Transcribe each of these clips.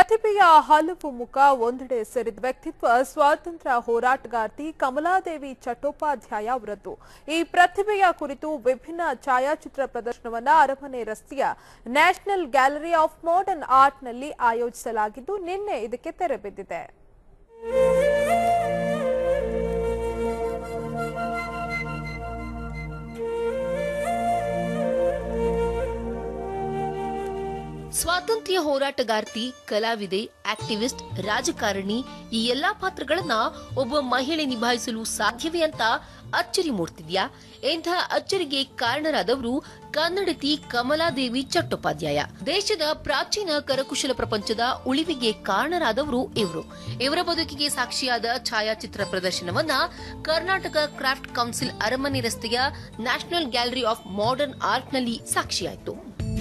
ಪ್ರತಿಭೆಯ ಹಲವು ಮುಖ ಒಂದೆಡೆ ಸೇರಿದ ವ್ಯಕ್ತಿತ್ವ ಸ್ವಾತಂತ್ರ್ಯ ಹೋರಾಟಗಾರ್ತಿ ಕಮಲಾದೇವಿ ಚಟ್ಟೋಪಾಧ್ಯಾಯ ಅವರದ್ದು ಈ ಪ್ರತಿಭೆಯ ಕುರಿತು ವಿಭಿನ್ನ ಛಾಯಾಚಿತ್ರ ಪ್ರದರ್ಶನವನ್ನ ಅರಮನೆ ರಸ್ತೆಯ ನ್ಯಾಷನಲ್ ಗ್ಯಾಲರಿ ಆಫ್ ಮಾಡರ್ನ್ ಆರ್ಟ್ನಲ್ಲಿ ಆಯೋಜಿಸಲಾಗಿದ್ದು ನಿನ್ನೆ ಇದಕ್ಕೆ ತೆರೆ ಬಿದ್ದಿದೆ ಸ್ವಾತಂತ್ರ್ಯ ಹೋರಾಟಗಾರ್ತಿ ಕಲಾವಿದೆ ಆಕ್ಟಿವಿಸ್ಟ್ ರಾಜಕಾರಣಿ ಈ ಎಲ್ಲಾ ಪಾತ್ರಗಳನ್ನ ಒಬ್ಬ ಮಹಿಳೆ ನಿಭಾಯಿಸಲು ಸಾಧ್ಯವೇ ಅಂತ ಅಚ್ಚರಿ ಮೂಡ್ತಿದ್ಯಾ ಇಂಥ ಅಚ್ಚರಿಗೆ ಕಾರಣರಾದವರು ಕನ್ನಡತಿ ಕಮಲಾದೇವಿ ಚಟ್ಟೋಪಾಧ್ಯಾಯ ದೇಶದ ಪ್ರಾಚೀನ ಕರಕುಶಲ ಪ್ರಪಂಚದ ಉಳಿವಿಗೆ ಕಾರಣರಾದವರು ಇವರು ಇವರ ಬದುಕಿಗೆ ಸಾಕ್ಷಿಯಾದ ಛಾಯಾಚಿತ್ರ ಪ್ರದರ್ಶನವನ್ನ ಕರ್ನಾಟಕ ಕ್ರಾಫ್ಟ್ ಕೌನ್ಸಿಲ್ ಅರಮನೆ ರಸ್ತೆಯ ನ್ಯಾಷನಲ್ ಗ್ಯಾಲರಿ ಆಫ್ ಮಾಡರ್ನ್ ಆರ್ಟ್ನಲ್ಲಿ ಸಾಕ್ಷಿಯಾಯಿತು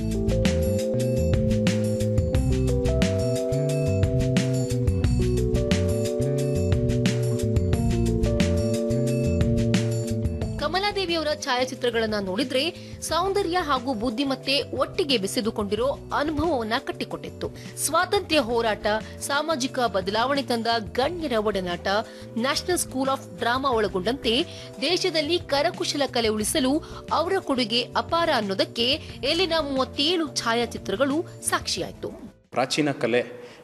ಕಮಲಾದೇವಿಯವರ ಛಾಯಾಚಿತ್ರಗಳನ್ನ ನೋಡಿದ್ರೆ ಸೌಂದರ್ಯ ಹಾಗೂ ಬುದ್ಧಿಮತ್ತೆ ಒಟ್ಟಿಗೆ ಬೆಸೆದುಕೊಂಡಿರೋ ಅನುಭವವನ್ನ ಕಟ್ಟಿಕೊಟ್ಟಿತ್ತು ಸ್ವಾತಂತ್ರ್ಯ ಹೋರಾಟ ಸಾಮಾಜಿಕ ಬದಲಾವಣೆ ತಂದ ಗಣ್ಯರ ಒಡನಾಟ ನ್ಯಾಷನಲ್ ಸ್ಕೂಲ್ ಆಫ್ ಡ್ರಾಮಾ ಒಳಗೊಂಡಂತೆ ದೇಶದಲ್ಲಿ ಕರಕುಶಲ ಕಲೆ ಉಳಿಸಲು ಅವರ ಕೊಡುಗೆ ಅಪಾರ ಅನ್ನೋದಕ್ಕೆ ಇಲ್ಲಿನ ಮೂವತ್ತೇಳು ಛಾಯಾಚಿತ್ರಗಳು ಸಾಕ್ಷಿಯಾಯಿತು ಪ್ರಾಚೀನ ಕಲೆ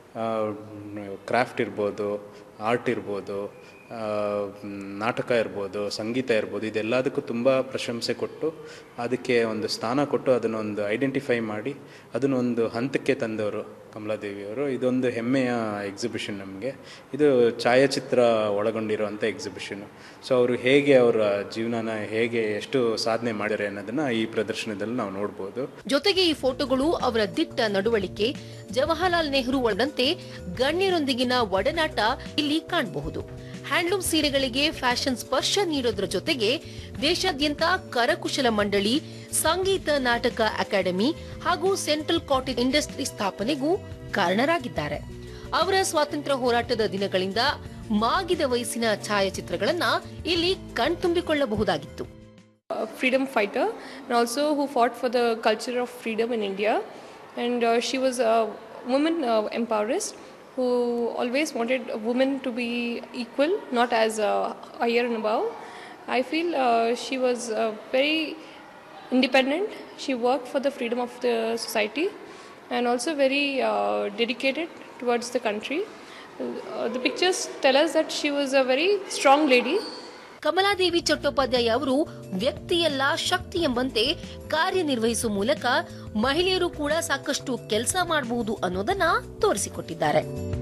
ಕ್ರಾಫ್ಟ್ ಇರ್ಬೋದು ಆರ್ಟ್ ಇರ್ಬೋದು ಆ, ಮ್, ನಾಟಕ ಇರ್ಬೋದು ಸಂಗೀತ ಇರ್ಬೋದು ಇದೆಲ್ಲದಕ್ಕೂ ತುಂಬ ಪ್ರಶಂಸೆ ಕೊಟ್ಟು ಅದಕ್ಕೆ ಒಂದು ಸ್ಥಾನ ಕೊಟ್ಟು ಅದನ್ನೊಂದು ಐಡೆಂಟಿಫೈ ಮಾಡಿ ಅದನ್ನೊಂದು ಹಂತಕ್ಕೆ ತಂದವರು ಕಮಲಾದೇವಿಯವರು ಇದೊಂದು ಹೆಮ್ಮೆಯ ಎಕ್ಸಿಬಿಷನ್ ನಮಗೆ ಇದು ಛಾಯಾಚಿತ್ರ ಒಳಗೊಂಡಿರುವಂಥ ಎಕ್ಸಿಬಿಷನು ಸೊ ಅವರು ಹೇಗೆ ಅವರ ಜೀವನನ ಹೇಗೆ ಎಷ್ಟು ಸಾಧನೆ ಮಾಡಿದ್ದಾರೆ ಅನ್ನೋದನ್ನು ಈ ಪ್ರದರ್ಶನದಲ್ಲಿ ನಾವು ನೋಡ್ಬೋದು ಜೊತೆಗೆ ಈ ಫೋಟೋಗಳು ಅವರ ದಿಟ್ಟ ನಡವಳಿಕೆ ಜವಾಹರ್ಲಾಲ್ ನೆಹರು ಒಳದಂತೆ ಗಣ್ಯರೊಂದಿಗಿನ ಒಡನಾಟ ಇಲ್ಲಿ ಕಾಣಬಹುದು ಹ್ಯಾಂಡ್ಲೂಮ್ ಸೀರೆಗಳಿಗೆ ಫ್ಯಾಷನ್ ಸ್ಪರ್ಶ ನೀಡೋದ್ರ ಜೊತೆಗೆ ದೇಶಾದ್ಯಂತ ಕರಕುಶಲ ಮಂಡಳಿ ಸಂಗೀತ ನಾಟಕ ಅಕಾಡೆಮಿ ಹಾಗೂ ಸೆಂಟ್ರಲ್ ಕಾಟೇಜ್ ಇಂಡಸ್ಟ್ರಿ ಸ್ಥಾಪನೆಗೂ ಕಾರಣರಾಗಿದ್ದಾರೆ ಅವರ ಸ್ವಾತಂತ್ರ್ಯ ಹೋರಾಟದ ದಿನಗಳಿಂದ ಮಾಗಿದ ವಯಸ್ಸಿನ ಛಾಯಾಚಿತ್ರಗಳನ್ನ ಇಲ್ಲಿ ಕಣ್ತುಂಬಿಕೊಳ್ಳಬಹುದಾಗಿತ್ತು a freedom fighter and also who fought for the culture of freedom in India. And uh, she was a woman uh, empowerist who always wanted women to be equal, not as uh, higher and above. I feel uh, she was uh, very independent. She worked for the freedom of the society and also very uh, dedicated towards the country. Uh, the pictures tell us that she was a very strong lady. Kamaladevi Chattopadhyay ಅವರು ವ್ಯಕ್ತಿಯಲ್ಲ ಶಕ್ತಿ ಎಂಬಂತೆ ಕಾರ್ಯನಿರ್ವಹಿಸುವ ಮೂಲಕ ಮಹಿಳೆಯರು ಕೂಡ ಸಾಕಷ್ಟು ಕೆಲಸ ಮಾಡಬಹುದು ಅನ್ನೋದನ್ನ ತೋರಿಸಿಕೊಟ್ಟಿದ್ದಾರೆ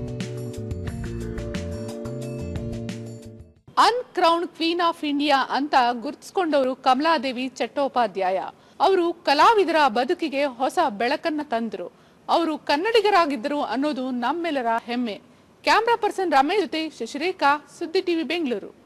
ಅನ್ಕ್ರೌನ್ ಕ್ವೀನ್ ಆಫ್ ಇಂಡಿಯಾ ಅಂತ ಗುರ್ತಿಸ್ಕೊಂಡವರು ಕಮಲಾದೇವಿ ಚಟ್ಟೋಪಾಧ್ಯಾಯ ಅವರು ಕಲಾವಿದರ ಬದುಕಿಗೆ ಹೊಸ ಬೆಳಕನ್ನ ತಂದ್ರು ಅವರು ಕನ್ನಡಿಗರಾಗಿದ್ದರು ಅನ್ನೋದು ನಮ್ಮೆಲ್ಲರ ಹೆಮ್ಮೆ ಕ್ಯಾಮ್ರಾ ಪರ್ಸನ್ ರಮೇಶ್ ಜೊತೆ ಶಶಿರೇಖಾ ಸುದ್ದಿ ಟಿವಿ ಬೆಂಗಳೂರು